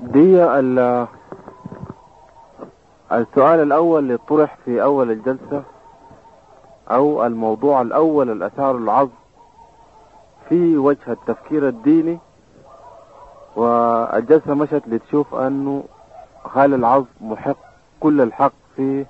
دي ال- السؤال الأول اللي طرح في أول الجلسة أو الموضوع الأول الأثار العظم في وجه التفكير الديني والجلسة مشت لتشوف أنه هل العظم محق كل الحق في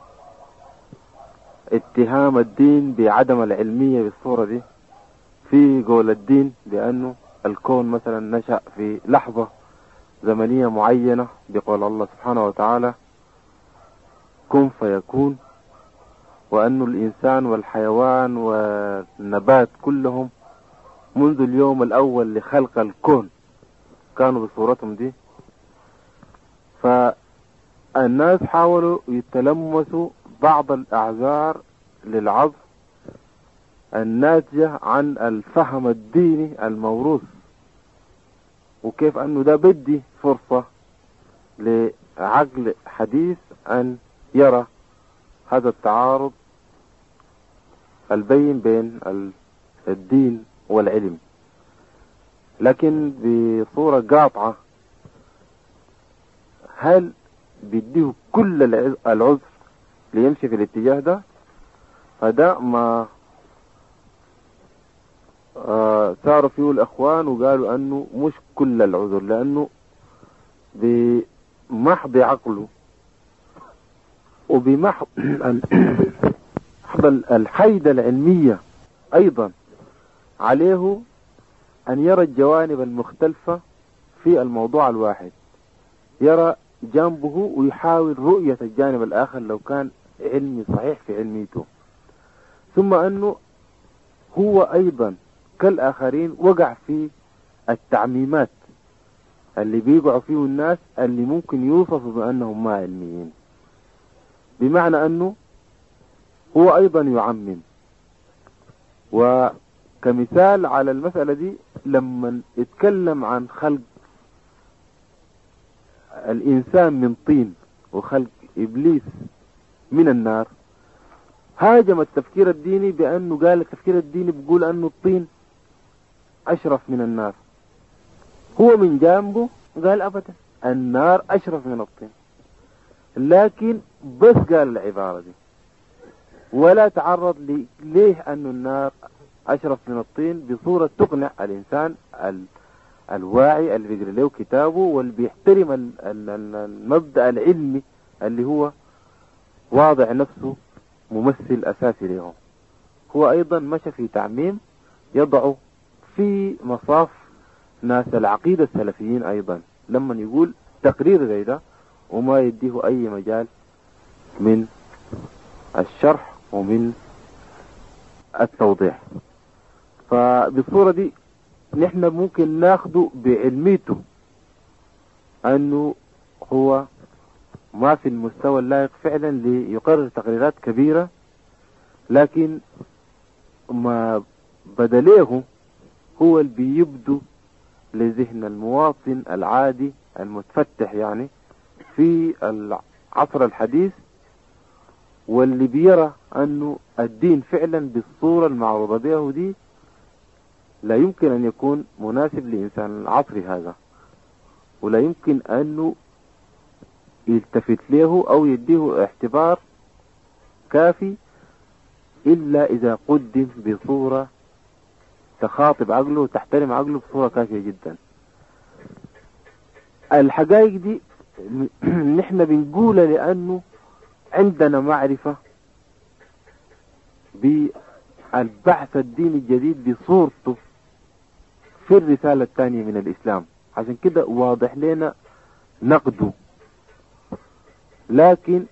اتهام الدين بعدم العلمية بالصورة دي في قول الدين بأنه الكون مثلا نشأ في لحظة زمنية معينة بقول الله سبحانه وتعالى كن فيكون وأن الإنسان والحيوان والنبات كلهم منذ اليوم الأول لخلق الكون كانوا بصورتهم دي فالناس حاولوا يتلمسوا بعض الأعذار للعظم الناتجة عن الفهم الديني الموروث وكيف أنه ده بدي فرصة لعقل حديث أن يرى هذا التعارض البين بين الدين والعلم لكن بصورة قاطعة هل بيديه كل العذر ليمشي في الاتجاه ده فده ما آه ساروا فيه الأخوان وقالوا أنه مش كل العذر لأنه بمحض عقله وبمحض الحيدة العلمية أيضا عليه أن يرى الجوانب المختلفة في الموضوع الواحد يرى جانبه ويحاول رؤية الجانب الآخر لو كان علمي صحيح في علميته ثم أنه هو أيضا كالآخرين وقع في التعميمات اللي بيقعوا فيه الناس اللي ممكن يوصفوا بأنهم ما علميين بمعنى أنه هو أيضا يعمم وكمثال على المسألة دي لما اتكلم عن خلق الإنسان من طين وخلق إبليس من النار هاجم التفكير الديني بأنه قال التفكير الديني بيقول أنه الطين أشرف من النار هو من جانبه قال أبدا النار أشرف من الطين لكن بس قال العبارة دي ولا تعرض لي ليه أن النار أشرف من الطين بصورة تقنع الإنسان ال الواعي اللي بيقرأ له كتابه واللي بيحترم ال ال المبدأ العلمي اللي هو واضع نفسه ممثل أساسي لهم هو أيضا مشى في تعميم يضع في مصاف ناس العقيدة السلفيين أيضا لما يقول تقرير زي ده وما يديه أي مجال من الشرح ومن التوضيح فبالصورة دي نحن ممكن ناخده بعلميته أنه هو ما في المستوى اللائق فعلا ليقرر تقريرات كبيرة لكن ما بدليه هو اللي بيبدو لذهن المواطن العادي المتفتح يعني في العصر الحديث واللي بيرى أنه الدين فعلا بالصورة المعروضة به دي لا يمكن أن يكون مناسب لإنسان العصر هذا ولا يمكن أنه يلتفت له أو يديه اعتبار كافي إلا إذا قدم بصورة تخاطب عقله وتحترم عقله بصورة كافية جدا الحقائق دي نحن بنقولها لأنه عندنا معرفة بالبحث الديني الجديد بصورته في الرسالة الثانية من الإسلام عشان كده واضح لنا نقده لكن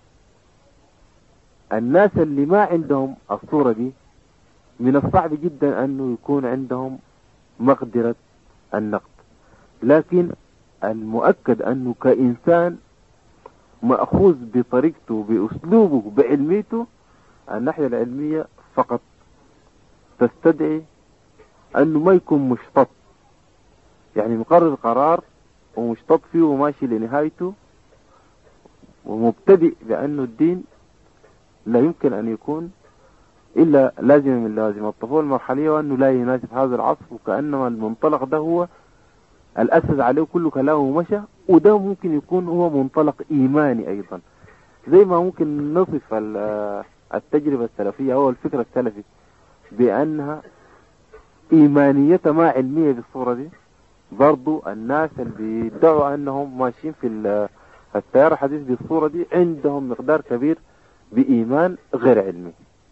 الناس اللي ما عندهم الصورة دي من الصعب جدا أنه يكون عندهم مقدرة النقد لكن المؤكد أنه كإنسان مأخوذ بطريقته بأسلوبه بعلميته الناحية العلمية فقط تستدعي أنه ما يكون مشتط يعني مقرر قرار ومشتط فيه وماشي لنهايته ومبتدئ بأنه الدين لا يمكن أن يكون إلا لازم من لازم الطفولة المرحلية وأنه لا يناسب هذا العصر وكأنما المنطلق ده هو الأسس عليه كل كلامه ومشى وده ممكن يكون هو منطلق إيماني أيضا زي ما ممكن نصف التجربة السلفية أو الفكرة السلفي بأنها إيمانيتها ما علمية بالصورة دي برضو الناس اللي بيدعوا أنهم ماشيين في التيار الحديث بالصورة دي عندهم مقدار كبير بإيمان غير علمي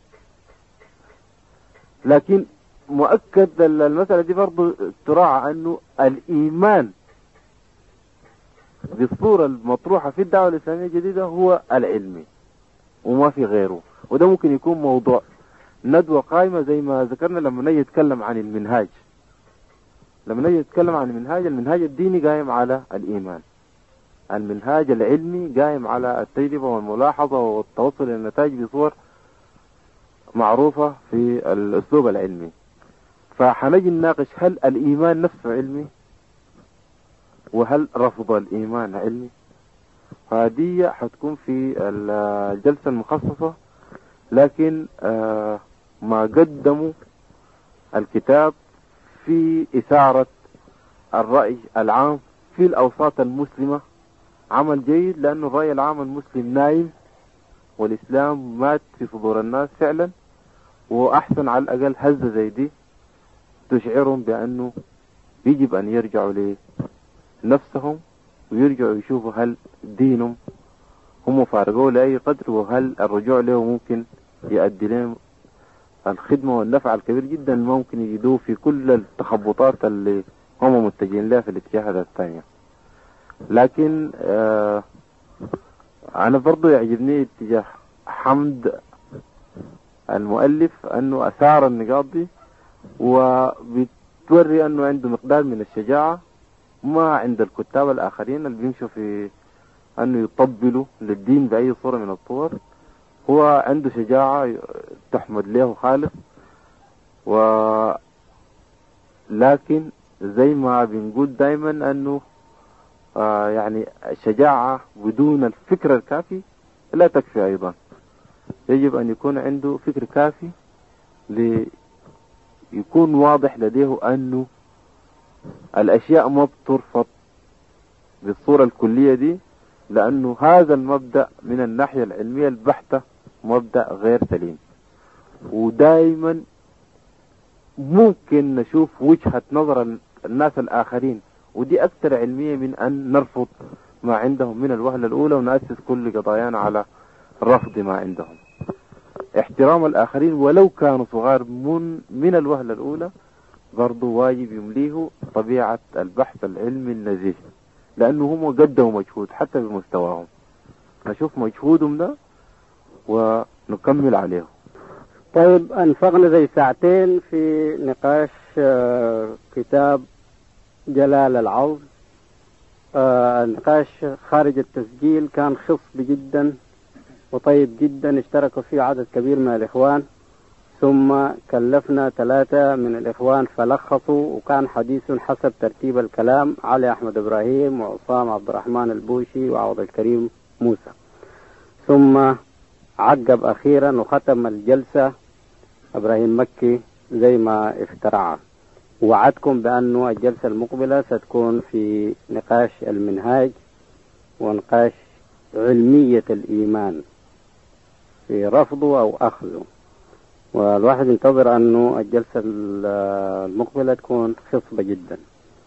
لكن مؤكد المسألة دي برضو تراعى أنه الإيمان بالصورة المطروحة في الدعوة الإسلامية الجديدة هو العلمي وما في غيره وده ممكن يكون موضوع ندوة قائمة زي ما ذكرنا لما نجي نتكلم عن المنهاج لما نجي نتكلم عن المنهاج المنهاج الديني قائم على الإيمان المنهاج العلمي قائم على التجربة والملاحظة والتوصل إلى النتائج بصور معروفة في الأسلوب العلمي فحنجي نناقش هل الإيمان نفسه علمي وهل رفض الإيمان علمي فهذه حتكون في الجلسة المخصصة لكن آه ما قدموا الكتاب في إثارة الرأي العام في الأوساط المسلمة عمل جيد لأنه الرأي العام المسلم نايم والإسلام مات في صدور الناس فعلا وأحسن على الأقل هزة زي دي تشعرهم بأنه يجب أن يرجعوا لنفسهم ويرجعوا يشوفوا هل دينهم هم فارقوه لأي قدر وهل الرجوع له ممكن يؤدي لهم الخدمة والنفع الكبير جدا ممكن يجدوه في كل التخبطات اللي هم متجهين لها في الاتجاهات الثانية لكن آه أنا برضو يعجبني اتجاه حمد المؤلف أنه أثار النقاط دي وبتوري أنه عنده مقدار من الشجاعة ما عند الكتاب الآخرين اللي بيمشوا في أنه يطبلوا للدين بأي صورة من الصور هو عنده شجاعة تحمد له خالص و لكن زي ما بنقول دايما أنه آه يعني الشجاعة بدون الفكر الكافي لا تكفي أيضا يجب أن يكون عنده فكر كافي ليكون واضح لديه أنه الأشياء ما بترفض بالصورة الكلية دي لأنه هذا المبدأ من الناحية العلمية البحتة مبدأ غير سليم ودائما ممكن نشوف وجهة نظر الناس الآخرين ودي أكثر علمية من أن نرفض ما عندهم من الوهلة الأولى ونأسس كل قضايانا على رفض ما عندهم احترام الآخرين ولو كانوا صغار من, من الوهلة الأولى برضو واجب يمليه طبيعة البحث العلمي النزيه لأنه هم قدموا مجهود حتى بمستواهم نشوف مجهودهم ده ونكمل عليه طيب أنفقنا زي ساعتين في نقاش كتاب جلال العوض النقاش خارج التسجيل كان خصب جدا وطيب جدا اشتركوا فيه عدد كبير من الإخوان ثم كلفنا ثلاثة من الإخوان فلخصوا وكان حديث حسب ترتيب الكلام علي أحمد إبراهيم وعصام عبد الرحمن البوشي وعوض الكريم موسى ثم عقب أخيرا وختم الجلسة إبراهيم مكي زي ما افترعها وعدكم بأنه الجلسة المقبلة ستكون في نقاش المنهاج ونقاش علمية الإيمان في رفضه أو أخذه والواحد ينتظر أنه الجلسة المقبلة تكون خصبة جدا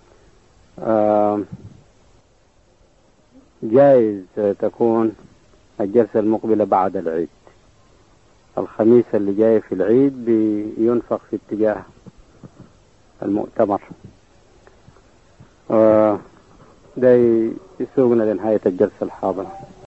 جائز تكون الجلسة المقبلة بعد العيد الخميس اللي جاي في العيد بينفق في اتجاه المؤتمر ده يسوقنا لنهاية الجلسة الحاضرة